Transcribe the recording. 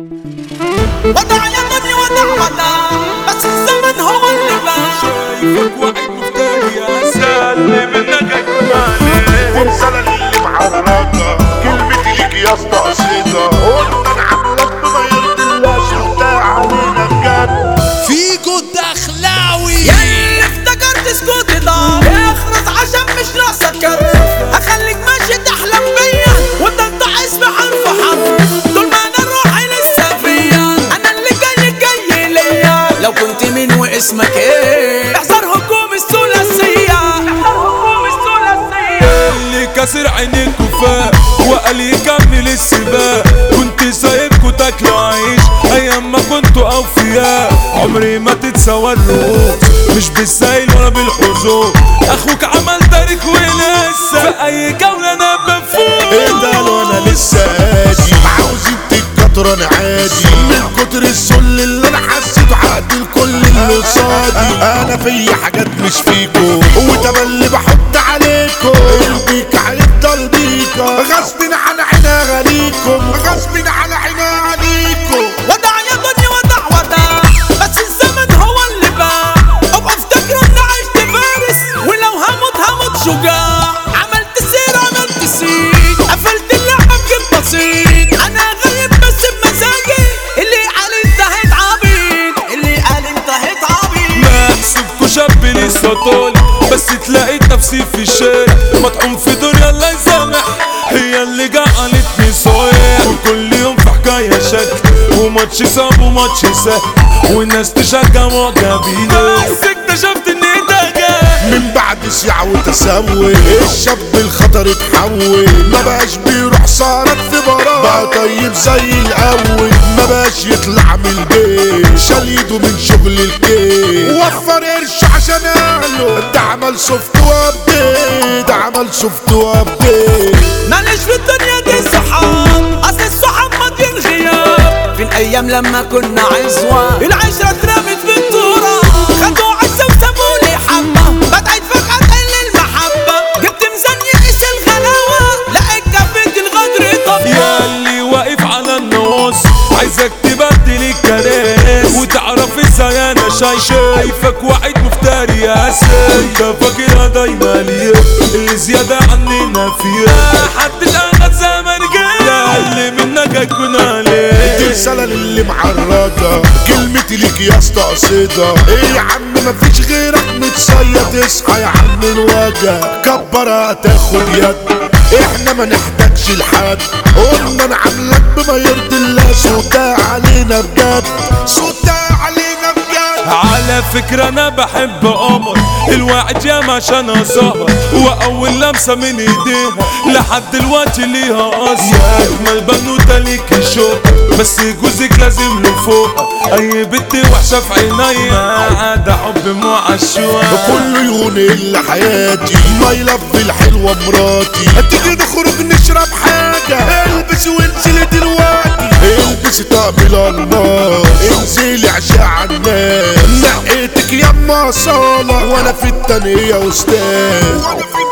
ودع يا دنيا ودع ودع بس الزمن هو اللي بان شايفك واحد مفتري يا سلم انك اجمالي والسنة اللي محركة كلمتي ليك يا اسطى قصيدة قلت انا عاملك بما يرضي الله شفتها علينا بجد فيكو الدخلاوي يا اللي افتكرت سكوتي ضاع اخرس عشان مش ناقصك كرف اخليك ماشي تحلم بيا وانت انت اسم حرف حرف طول ما انا روحي لسه فيا انا اللي جاي جاي ليا لو كنت مين واسمك ايه احذر هجوم الثلاثية احذر هجوم الثلاثية اللي كسر عينيك وفاق وقال يكمل السباق كنت سايبكوا تاكلوا عيش ايام ما كنتوا اوفياء عمري ما تتسوى الرؤوس مش بالسايل ولا بالحظوظ اخوك عمل تاريخ ولسه في اي جولة انا بفوز ايه ده وانا لسه هادي عاوزين تتكتر انا عادي من كتر الذل اللي انا حسيته عقد الكل اللي قصادي انا في حاجات مش فيكو وتملي بحط عليكم البيك هيفضل بيكو غصب عن عيني اغانيكم غصب عن عيني اغانيكم ودع يا دنيا ودع ودع بس الزمن هو اللي بان ابقى افتكر اني عشت فارس ولو هموت هموت شجاع عملت سير عملت سير قفلت اللعبة بجيب بسيط انا غايب بس بمزاجي اللي قال انت هتعبيط اللي قال انت هتعبيط بحسبكوا شاب لسه طالع بس تلاقيت نفسي في الشارع مطعوم في دنيا الله يسامح هي اللي جعلتني صايع وكل يوم في حكاية شكل وماتش صعب وماتش سهل والناس تشجع معجبين بس اكتشفت ان ده جاي من بعد سيعة وتسوي الشاب الخطر اتحول ما بقاش بيروح سهرات في برا بقى طيب زي الاول ما بقاش يطلع من البيت شال ايده من شغل الكيل وفر قرش عشان اهله ده عمل سوفت وابديت ده عمل سوفت وابديت معلش في الدنيا دي صحاب اصل الصحاب ماضيين غياب في الايام لما كنا عزوة العشرة اترمت في التراب خدوا عزة وسابولي حبة بدعت فجأة تقل المحبة جبت ميزان يقيس الغلاوة لقيت كفة الغدر طب يا اللي واقف على النص عايزك تبدل الكراسي وتعرف ازاي انا شايف شايفك واحد مفتري يا سيد انت فاكرها دايما ليه اللي زيادة عننا فيها حد الأغد زمن جاي يا اللي منك هيكون عليه دي رسالة للي معرضة كلمتي ليك يا اسطى قصيدة ايه يا عم مفيش غيرك متصيد اصحى يا عم الوجع كبر هتاخد يد احنا ما نحتاجش لحد قلنا انا عاملك بما يرضي الله صوتها علينا بجد صوتها علينا بجد على فكرة أنا بحب قمر الواحد ياما عشان سهر وأول لمسة من إيديها لحد دلوقتي ليها أثر أجمل بنوتة ليك شوق بس جوزك لازم له فوق أي بنت وحشة في عيني ما عدا حب معشوق كله يهون الا حياتي ما يلف الحلوة مراتي تيجي نخرج نشرب حاجة البس وانزلي دلوقتي البسي طقم الالماس انزلي عشاء عالناس نقيتك يما صالة وانا في التانية استاذ